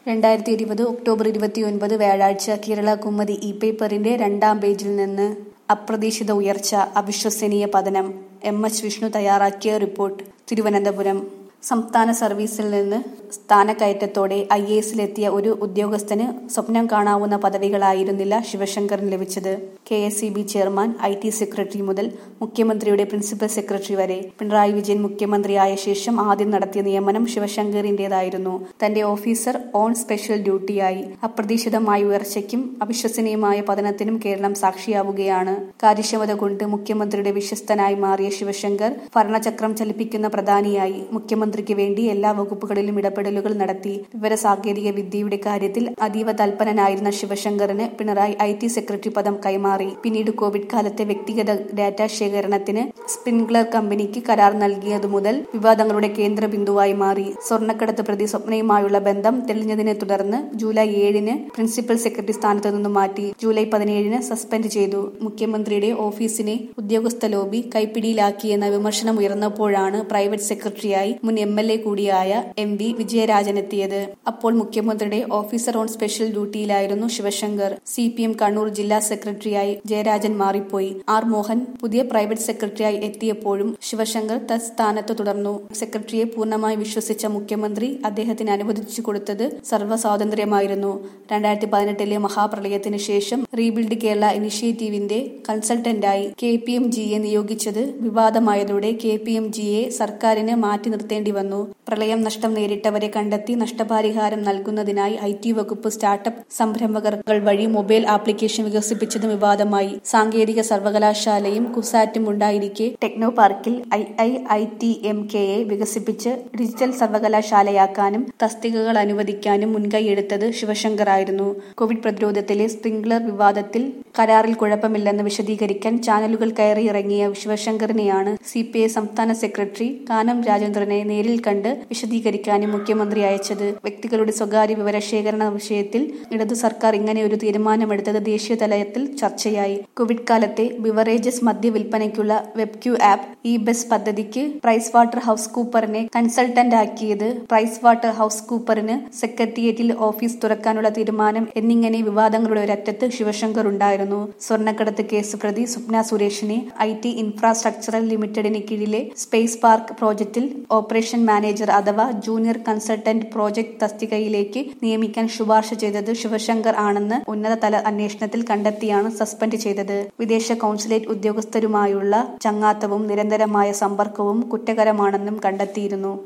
രണ്ടായിരത്തി ഇരുപത് ഒക്ടോബർ ഇരുപത്തിയൊൻപത് വ്യാഴാഴ്ച കേരള കുമ്മതി ഇ പേപ്പറിന്റെ രണ്ടാം പേജിൽ നിന്ന് അപ്രതീക്ഷിത ഉയർച്ച അവിശ്വസനീയ പതനം എം എച്ച് വിഷ്ണു തയ്യാറാക്കിയ റിപ്പോർട്ട് തിരുവനന്തപുരം സംസ്ഥാന സർവീസിൽ നിന്ന് സ്ഥാനക്കയറ്റത്തോടെ ഐ എ എസിലെത്തിയ ഒരു ഉദ്യോഗസ്ഥന് സ്വപ്നം കാണാവുന്ന പദവികളായിരുന്നില്ല ശിവശങ്കറിന് ലഭിച്ചത് K S C B chairman I T secretary മുതൽ മുഖ്യമന്ത്രിയുടെ പ്രിൻസിപ്പൽ സെക്രട്ടറി വരെ പിണറായി വിജയൻ മുഖ്യമന്ത്രിയായ ശേഷം ആദ്യം നടത്തിയ നിയമനം ശിവശങ്കറിന്റേതായിരുന്നു തന്റെ ഓഫീസർ ഓൺ സ്പെഷ്യൽ ഡ്യൂട്ടിയായി അപ്രതീക്ഷിതമായ ഉയർച്ചയ്ക്കും അവിശ്വസനീയമായ പതനത്തിനും കേരളം സാക്ഷിയാവുകയാണ് കാര്യക്ഷമത കൊണ്ട് മുഖ്യമന്ത്രിയുടെ വിശ്വസ്തനായി മാറിയ ശിവശങ്കർ ഭരണചക്രം ചലിപ്പിക്കുന്ന പ്രധാനിയായി മുഖ്യമന്ത്രിക്ക് വേണ്ടി എല്ലാ വകുപ്പുകളിലും ഇടപെടലുകൾ നടത്തി വിവര സാങ്കേതിക വിദ്യയുടെ കാര്യത്തിൽ അതീവ തൽപരനായിരുന്ന ശിവശങ്കറിന് പിണറായി ഐ ടി സെക്രട്ടറി പദം കൈമാറി പിന്നീട് കോവിഡ് കാലത്തെ വ്യക്തിഗത ഡാറ്റ ശേഖരണത്തിന് സ്പ്രിൻഗ്ലർ കമ്പനിക്ക് കരാർ നൽകിയതു മുതൽ വിവാദങ്ങളുടെ കേന്ദ്ര ബിന്ദുവായി മാറി സ്വർണ്ണക്കടത്ത് പ്രതി സ്വപ്നയുമായുള്ള ബന്ധം തെളിഞ്ഞതിനെ തുടർന്ന് ജൂലൈ ഏഴിന് പ്രിൻസിപ്പൽ സെക്രട്ടറി സ്ഥാനത്ത് നിന്ന് മാറ്റി ജൂലൈ പതിനേഴിന് സസ്പെൻഡ് ചെയ്തു മുഖ്യമന്ത്രിയുടെ ഓഫീസിനെ ഉദ്യോഗസ്ഥ ലോബി കൈപ്പിടിയിലാക്കിയെന്ന വിമർശനം ഉയർന്നപ്പോഴാണ് പ്രൈവറ്റ് സെക്രട്ടറിയായി മുൻ എം എൽ എ കൂടിയായ എം വി വിജയരാജൻ എത്തിയത് അപ്പോൾ മുഖ്യമന്ത്രിയുടെ ഓഫീസർ ഓൺ സ്പെഷ്യൽ ഡ്യൂട്ടിയിലായിരുന്നു Sivasankar C P M Kannur ജില്ലാ സെക്രട്ടറിയായി ജയരാജൻ മാറിപ്പോയി ആർ മോഹൻ പുതിയ പ്രൈവറ്റ് സെക്രട്ടറിയായി എത്തിയപ്പോഴും ശിവശങ്കർ തസ്ഥാനത്ത് തുടർന്നു സെക്രട്ടറിയെ പൂർണ്ണമായി വിശ്വസിച്ച മുഖ്യമന്ത്രി അദ്ദേഹത്തിന് അനുവദിച്ചു കൊടുത്തത് സർവ്വ സ്വാതന്ത്ര്യമായിരുന്നു രണ്ടായിരത്തി പതിനെട്ടിലെ മഹാപ്രളയത്തിന് ശേഷം റീബിൽഡ് കേരള ഇനിഷ്യേറ്റീവിന്റെ കൺസൾട്ടന്റായി കെ പി എം ജിയെ നിയോഗിച്ചത് വിവാദമായതോടെ കെ പി എം ജിയെ സർക്കാരിന് മാറ്റി നിർത്തേണ്ടി വന്നു പ്രളയം നഷ്ടം നേരിട്ടവരെ കണ്ടെത്തി നഷ്ടപരിഹാരം നൽകുന്നതിനായി ഐ ടി വകുപ്പ് സ്റ്റാർട്ടപ്പ് സംരംഭകർ വഴി മൊബൈൽ ആപ്ലിക്കേഷൻ വികസിപ്പിച്ചതും വിവാദമായി സാങ്കേതിക സർവകലാശാലയും കുസാറ്റും ഉണ്ടായിരിക്കെ ടെക്നോ പാർക്കിൽ I I I T M കെയെ വികസിപ്പിച്ച് ഡിജിറ്റൽ സർവകലാശാലയാക്കാനും തസ്തികകൾ അനുവദിക്കാനും മുൻകൈയെടുത്തത് ശിവശങ്കർ ആയിരുന്നു കോവിഡ് പ്രതിരോധത്തിലെ സ്പ്രിംഗ്ലർ വിവാദത്തിൽ കരാറിൽ കുഴപ്പമില്ലെന്ന് വിശദീകരിക്കാൻ ചാനലുകൾ കയറി ഇറങ്ങിയ ശിവശങ്കറിനെയാണ് സി പി ഐ സംസ്ഥാന സെക്രട്ടറി കാനം രാജേന്ദ്രനെ നേരിൽ കണ്ട് വിശദീകരിക്കാനും മുഖ്യമന്ത്രി അയച്ചത് വ്യക്തികളുടെ സ്വകാര്യ വിവരശേഖരണ വിഷയത്തിൽ ഇടതു സർക്കാർ ഇങ്ങനെ ഒരു തീരുമാനമെടുത്തത് ദേശീയ തലത്തിൽ ചർച്ചയായി കോവിഡ് കാലത്തെ ബിവറേജസ് മദ്യ വിൽപ്പനയ്ക്കുള്ള വെബ്ക്യൂ ആപ്പ് ഇ ബസ് പദ്ധതിക്ക് പ്രൈസ് വാട്ടർ ഹൌസ് കൂപ്പറിനെ കൺസൾട്ടന്റ് ആക്കിയത് പ്രൈസ് വാട്ടർ ഹൌസ് കൂപ്പറിന് സെക്രട്ടേറിയറ്റിൽ ഓഫീസ് തുറക്കാനുള്ള തീരുമാനം എന്നിങ്ങനെ വിവാദങ്ങളുടെ ഒരറ്റത്ത് ശിവശങ്കർ ഉണ്ടായിരുന്നു സ്വർണ്ണക്കടത്ത് കേസ് പ്രതി സ്വപ്ന സുരേഷിനെ ഐ ടി ഇൻഫ്രാസ്ട്രക്ചറൽ ലിമിറ്റഡിന് കീഴിലെ സ്പേസ് പാർക്ക് പ്രോജക്റ്റിൽ ഓപ്പറേഷൻ മാനേജർ അഥവാ ജൂനിയർ കൺസൾട്ടന്റ് പ്രോജക്ട് തസ്തികയിലേക്ക് നിയമിക്കാൻ ശുപാർശ ചെയ്തത് ശിവശങ്കർ ആണെന്ന് ഉന്നതതല അന്വേഷണത്തിൽ കണ്ടെത്തിയാണ് സസ്പെൻഡ് ചെയ്തത് വിദേശ കോൺസുലേറ്റ് ഉദ്യോഗസ്ഥരുമായുള്ള ചങ്ങാത്തവും നിരന്തരമായ സമ്പർക്കവും കുറ്റകരമാണെന്നും കണ്ടെത്തിയിരുന്നു